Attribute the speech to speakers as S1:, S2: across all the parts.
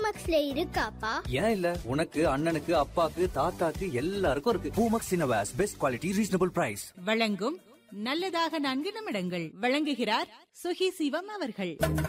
S1: பூமக்ஸ்ல இருக்காப்பா
S2: ஏன் இல்ல உனக்கு அண்ணனுக்கு அப்பாக்கு தாத்தாக்கு எல்லாருக்கும் இருக்கு பூமக்ஸ் innerwears best quality reasonable price
S3: வழங்கும் நல்லதாக நான்கு நிமிடங்கள் வழங்குகிறார் சுகி சிவம் அவர்கள்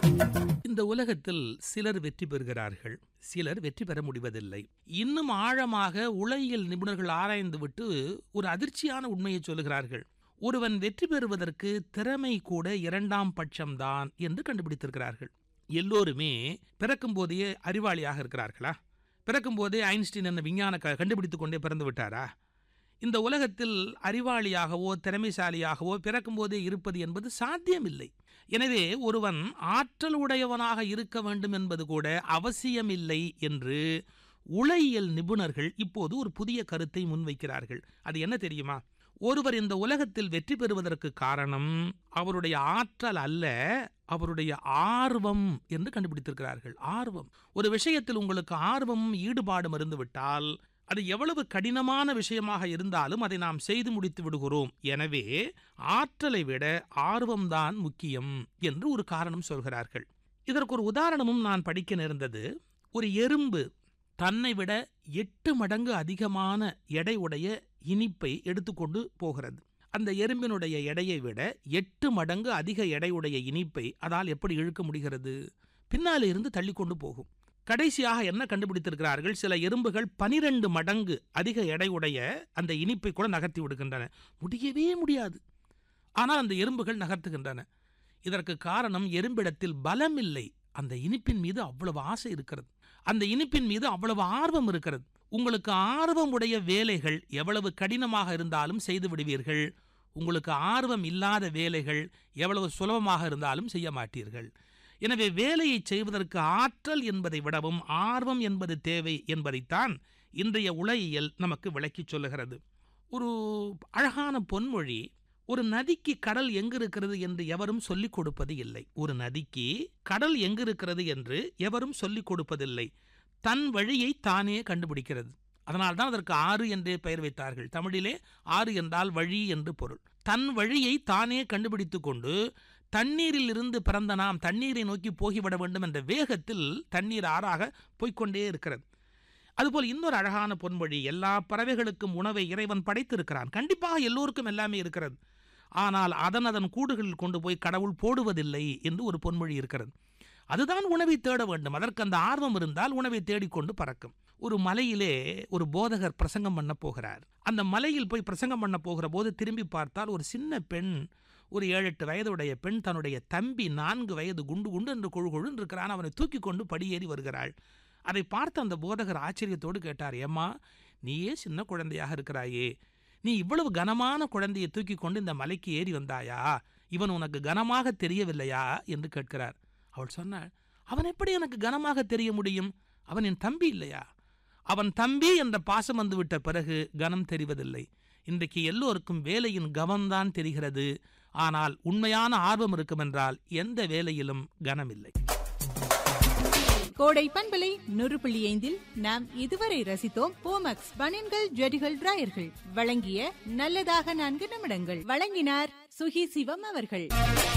S4: இந்த உலகத்தில் சிலர் வெற்றி பெறுகிறார்கள் சிலர் வெற்றி பெற முடிவதில்லை இன்னும் ஆழமாக உலகியல் நிபுணர்கள் ஆராய்ந்துவிட்டு ஒரு அதிர்ச்சியான உண்மையை சொல்லுகிறார்கள் ஒருவன் வெற்றி பெறுவதற்கு திறமை கூட இரண்டாம் பட்சம்தான் என்று கண்டுபிடித்திருக்கிறார்கள் எல்லோருமே பிறக்கும் போதே அறிவாளியாக இருக்கிறார்களா பிறக்கும் போதே ஐன்ஸ்டீன் என்ன விஞ்ஞான க- கண்டுபிடித்துக் கொண்டே பிறந்து விட்டாரா இந்த உலகத்தில் அறிவாளியாகவோ திறமைசாலியாகவோ பிறக்கும்போதே இருப்பது என்பது சாத்தியமில்லை எனவே ஒருவன் ஆற்றல் உடையவனாக இருக்க வேண்டும் என்பது கூட அவசியமில்லை என்று உளவியல் நிபுணர்கள் இப்போது ஒரு புதிய கருத்தை முன்வைக்கிறார்கள் அது என்ன தெரியுமா ஒருவர் இந்த உலகத்தில் வெற்றி பெறுவதற்கு காரணம் அவருடைய ஆற்றல் அல்ல அவருடைய ஆர்வம் என்று கண்டுபிடித்திருக்கிறார்கள் ஆர்வம் ஒரு விஷயத்தில் உங்களுக்கு ஆர்வமும் ஈடுபாடும் இருந்துவிட்டால் அது எவ்வளவு கடினமான விஷயமாக இருந்தாலும் அதை நாம் செய்து முடித்து விடுகிறோம் எனவே ஆற்றலை விட ஆர்வம்தான் முக்கியம் என்று ஒரு காரணம் சொல்கிறார்கள் இதற்கு ஒரு உதாரணமும் நான் படிக்க நேர்ந்தது ஒரு எறும்பு தன்னை விட எட்டு மடங்கு அதிகமான எடை உடைய இனிப்பை எடுத்துக்கொண்டு போகிறது அந்த எறும்பினுடைய எடையை விட எட்டு மடங்கு அதிக எடையுடைய இனிப்பை அதால் எப்படி இழுக்க முடிகிறது பின்னாலே இருந்து தள்ளிக்கொண்டு போகும் கடைசியாக என்ன கண்டுபிடித்திருக்கிறார்கள் சில எறும்புகள் பனிரெண்டு மடங்கு அதிக எடையுடைய அந்த இனிப்பை கூட நகர்த்தி விடுகின்றன முடியவே முடியாது ஆனால் அந்த எறும்புகள் நகர்த்துகின்றன இதற்கு காரணம் எறும்பிடத்தில் பலம் இல்லை அந்த இனிப்பின் மீது அவ்வளவு ஆசை இருக்கிறது அந்த இனிப்பின் மீது அவ்வளவு ஆர்வம் இருக்கிறது உங்களுக்கு ஆர்வம் உடைய வேலைகள் எவ்வளவு கடினமாக இருந்தாலும் செய்து விடுவீர்கள் உங்களுக்கு ஆர்வம் இல்லாத வேலைகள் எவ்வளவு சுலபமாக இருந்தாலும் செய்ய மாட்டீர்கள் எனவே வேலையை செய்வதற்கு ஆற்றல் என்பதை விடவும் ஆர்வம் என்பது தேவை என்பதைத்தான் இன்றைய உலகியல் நமக்கு விளக்கிச் சொல்லுகிறது ஒரு அழகான பொன்மொழி ஒரு நதிக்கு கடல் எங்கு இருக்கிறது என்று எவரும் சொல்லிக் கொடுப்பது இல்லை ஒரு நதிக்கு கடல் எங்கு இருக்கிறது என்று எவரும் சொல்லிக் கொடுப்பதில்லை தன் வழியை தானே கண்டுபிடிக்கிறது அதனால்தான் அதற்கு ஆறு என்றே பெயர் வைத்தார்கள் தமிழிலே ஆறு என்றால் வழி என்று பொருள் தன் வழியை தானே கண்டுபிடித்துக் கொண்டு தண்ணீரில் இருந்து பிறந்த நாம் தண்ணீரை நோக்கி போகிவிட வேண்டும் என்ற வேகத்தில் தண்ணீர் ஆறாக போய்க்கொண்டே இருக்கிறது அதுபோல் இன்னொரு அழகான பொன்மொழி எல்லா பறவைகளுக்கும் உணவை இறைவன் படைத்திருக்கிறான் கண்டிப்பாக எல்லோருக்கும் எல்லாமே இருக்கிறது ஆனால் அதன் அதன் கூடுகளில் கொண்டு போய் கடவுள் போடுவதில்லை என்று ஒரு பொன்மொழி இருக்கிறது அதுதான் உணவை தேட வேண்டும் அதற்கு அந்த ஆர்வம் இருந்தால் உணவை தேடிக்கொண்டு பறக்கும் ஒரு மலையிலே ஒரு போதகர் பிரசங்கம் பண்ண போகிறார் அந்த மலையில் போய் பிரசங்கம் பண்ண போகிற போது திரும்பி பார்த்தால் ஒரு சின்ன பெண் ஒரு ஏழு எட்டு வயதுடைய பெண் தன்னுடைய தம்பி நான்கு வயது குண்டு குண்டு என்று கொழு கொழுன்னு இருக்கிறான் அவனை தூக்கி கொண்டு படியேறி வருகிறாள் அதை பார்த்த அந்த போதகர் ஆச்சரியத்தோடு கேட்டார் ஏம்மா நீயே சின்ன குழந்தையாக இருக்கிறாயே நீ இவ்வளவு கனமான குழந்தையை தூக்கி கொண்டு இந்த மலைக்கு ஏறி வந்தாயா இவன் உனக்கு கனமாக தெரியவில்லையா என்று கேட்கிறார் அவள் சொன்னாள் அவன் எப்படி எனக்கு கனமாக தெரிய முடியும் அவன் என் தம்பி இல்லையா அவன் தம்பி என்ற பாசம் வந்து விட்ட பிறகு கனம் தெரிவதில்லை இன்றைக்கு எல்லோருக்கும் வேலையின் கவம்தான் தெரிகிறது ஆனால் உண்மையான ஆர்வம் இருக்குமென்றால் எந்த வேலையிலும் கனமில்லை
S3: கோடை பண்பலை நூறு புள்ளி ஐந்தில் நாம் இதுவரை ரசித்தோம் போமக்ஸ் பனியன்கள் ஜெடிகள் டிராயர்கள் வழங்கிய நல்லதாக நான்கு நிமிடங்கள் வழங்கினார் சுகி சிவம் அவர்கள்